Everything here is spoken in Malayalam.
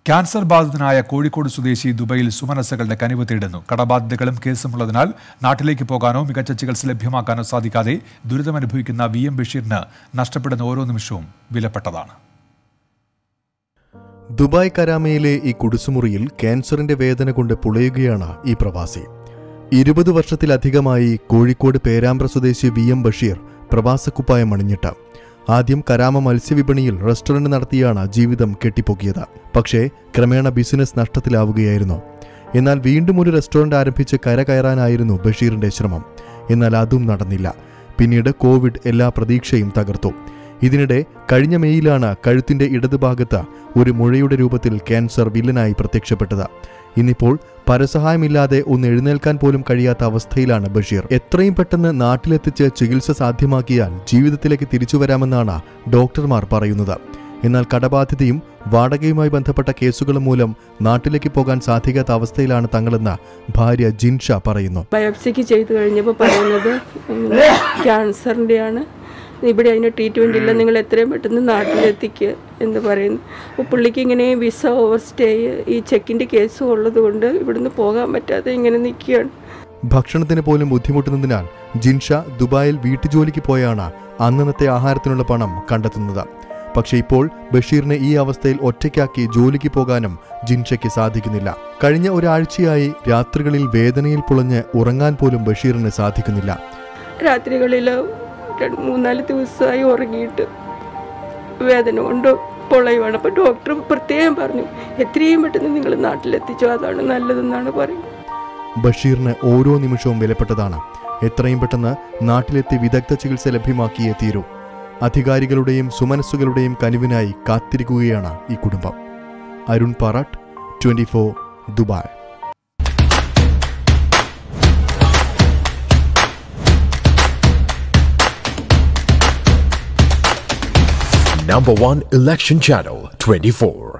ക്യാൻസർ ബാധിതനായ കോഴിക്കോട് സ്വദേശി ദുബൈയിൽ സുമനസ്സുകളുടെ കനിവ് തേടുന്നു കടബാധ്യതകളും കേസുമുള്ളതിനാൽ നാട്ടിലേക്ക് പോകാനോ മികച്ച ചികിത്സ ലഭ്യമാക്കാനോ സാധിക്കാതെ ദുരിതമനുഭവിക്കുന്ന വി എം ബഷീറിന് നഷ്ടപ്പെടുന്ന ഓരോ നിമിഷവും വിലപ്പെട്ടതാണ് ദുബായ് കരാമയിലെ ഈ കുടിസുമുറിയിൽ ക്യാൻസറിന്റെ വേദന കൊണ്ട് പുളയുകയാണ് ഈ പ്രവാസി ഇരുപത് വർഷത്തിലധികമായി കോഴിക്കോട് പേരാമ്പ്ര സ്വദേശി വി എം ബഷീർ പ്രവാസക്കുപ്പായം അണിഞ്ഞിട്ട് ആദ്യം കരാമ മത്സ്യവിപണിയിൽ റെസ്റ്റോറന്റ് നടത്തിയാണ് ജീവിതം കെട്ടിപ്പൊക്കിയത് പക്ഷേ ക്രമേണ ബിസിനസ് നഷ്ടത്തിലാവുകയായിരുന്നു എന്നാൽ വീണ്ടും ഒരു റെസ്റ്റോറന്റ് ആരംഭിച്ച് കരകയറാനായിരുന്നു ബഷീറിന്റെ ശ്രമം എന്നാൽ അതും നടന്നില്ല പിന്നീട് കോവിഡ് എല്ലാ പ്രതീക്ഷയും തകർത്തു ഇതിനിടെ കഴിഞ്ഞ മെയ്യിലാണ് കഴുത്തിന്റെ ഇടതുഭാഗത്ത് ഒരു മുഴയുടെ രൂപത്തിൽ ക്യാൻസർ വില്ലനായി പ്രത്യക്ഷപ്പെട്ടത് ഇന്നിപ്പോൾ പരസഹായമില്ലാതെ ഒന്ന് എഴുന്നേൽക്കാൻ പോലും കഴിയാത്ത അവസ്ഥയിലാണ് ബഷീർ എത്രയും പെട്ടെന്ന് നാട്ടിലെത്തിച്ച് ചികിത്സ സാധ്യമാക്കിയാൽ ജീവിതത്തിലേക്ക് തിരിച്ചു വരാമെന്നാണ് ഡോക്ടർമാർ പറയുന്നത് എന്നാൽ കടബാധ്യതയും വാടകയുമായി ബന്ധപ്പെട്ട കേസുകളും മൂലം നാട്ടിലേക്ക് പോകാൻ സാധിക്കാത്ത അവസ്ഥയിലാണ് തങ്ങളെന്ന് ഭാര്യ ജിൻഷ പറയുന്നു ബയോപ്സിക്ക് ചെയ്ത് കഴിഞ്ഞപ്പോൾ പറയുന്നത് ഇങ്ങനെ ക്യാൻസറിൻ്റെയാണ് ഇവിടെ അതിന് ട്രീറ്റ്മെൻ്റ് ഇല്ല നിങ്ങൾ എത്രയും പെട്ടെന്ന് നാട്ടിലെത്തിക്കുക എന്ന് പറയുന്നു അപ്പോൾ പുള്ളിക്ക് ഇങ്ങനെ വിസ ഓവർ സ്റ്റേ ഈ ചെക്കിൻ്റെ കേസും ഉള്ളത് കൊണ്ട് ഇവിടുന്ന് പോകാൻ പറ്റാതെ ഇങ്ങനെ നിൽക്കുകയാണ് ഭക്ഷണത്തിന് പോലും ബുദ്ധിമുട്ടുന്നതിനാൽ ജിൻഷ ദുബായിൽ വീട്ടുജോലിക്ക് പോയാണ് അന്നന്നത്തെ ആഹാരത്തിനുള്ള പണം കണ്ടെത്തുന്നത് പക്ഷേ ഇപ്പോൾ ബഷീറിനെ ഈ അവസ്ഥയിൽ ഒറ്റയ്ക്കാക്കി ജോലിക്ക് പോകാനും ജിൻഷയ്ക്ക് സാധിക്കുന്നില്ല കഴിഞ്ഞ ഒരാഴ്ചയായി രാത്രികളിൽ വേദനയിൽ പുളഞ്ഞ് ഉറങ്ങാൻ പോലും ബഷീറിന് സാധിക്കുന്നില്ല രാത്രികളിൽ രണ്ട് മൂന്നാല് ദിവസമായി ഉറങ്ങിയിട്ട് വേദന കൊണ്ട് പൊളയുവാണ് അപ്പോൾ ഡോക്ടർ പ്രത്യേകം പറഞ്ഞു എത്രയും പെട്ടെന്ന് നിങ്ങൾ നാട്ടിലെത്തിച്ചോ അതാണ് നല്ലതെന്നാണ് പറയുന്നത് ബഷീറിന് ഓരോ നിമിഷവും വിലപ്പെട്ടതാണ് എത്രയും പെട്ടെന്ന് നാട്ടിലെത്തി വിദഗ്ധ ചികിത്സ ലഭ്യമാക്കിയേ തീരൂ അധികാരികളുടെയും സുമനസ്സുകളുടെയും കനിവിനായി കാത്തിരിക്കുകയാണ് ഈ കുടുംബം Arun Parat twenty Dubai Number one election channel 24.